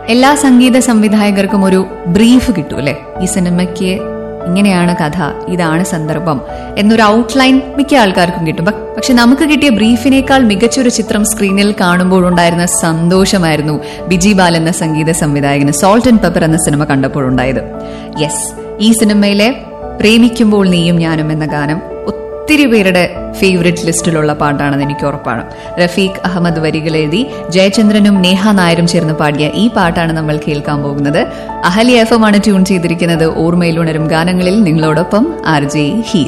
എല്ലാ സംഗീത സംവിധായകർക്കും ഒരു ബ്രീഫ് കിട്ടും അല്ലെ ഈ സിനിമയ്ക്ക് ഇങ്ങനെയാണ് കഥ ഇതാണ് സന്ദർഭം എന്നൊരു ഔട്ട്ലൈൻ മിക്ക ആൾക്കാർക്കും കിട്ടും പ- പക്ഷെ നമുക്ക് കിട്ടിയ ബ്രീഫിനേക്കാൾ മികച്ചൊരു ചിത്രം സ്ക്രീനിൽ കാണുമ്പോഴുണ്ടായിരുന്ന സന്തോഷമായിരുന്നു ബിജി ബാൽ എന്ന സംഗീത സംവിധായകന് സോൾട്ട് ആൻഡ് പെപ്പർ എന്ന സിനിമ കണ്ടപ്പോഴുണ്ടായത് യെസ് ഈ സിനിമയിലെ പ്രേമിക്കുമ്പോൾ നീയും ഞാനും എന്ന ഗാനം ഒത്തിരി പേരുടെ ഫേവറേറ്റ് ലിസ്റ്റിലുള്ള പാട്ടാണെന്ന് എനിക്ക് ഉറപ്പാണ് റഫീഖ് അഹമ്മദ് വരികൾ എഴുതി ജയചന്ദ്രനും നേഹ നായരും ചേർന്ന് പാടിയ ഈ പാട്ടാണ് നമ്മൾ കേൾക്കാൻ പോകുന്നത് അഹലി എഫ് എം ആണ് ട്യൂൺ ചെയ്തിരിക്കുന്നത് ഓർമ്മയിലുണരും ഗാനങ്ങളിൽ നിങ്ങളോടൊപ്പം ആർ ജെ ഹീര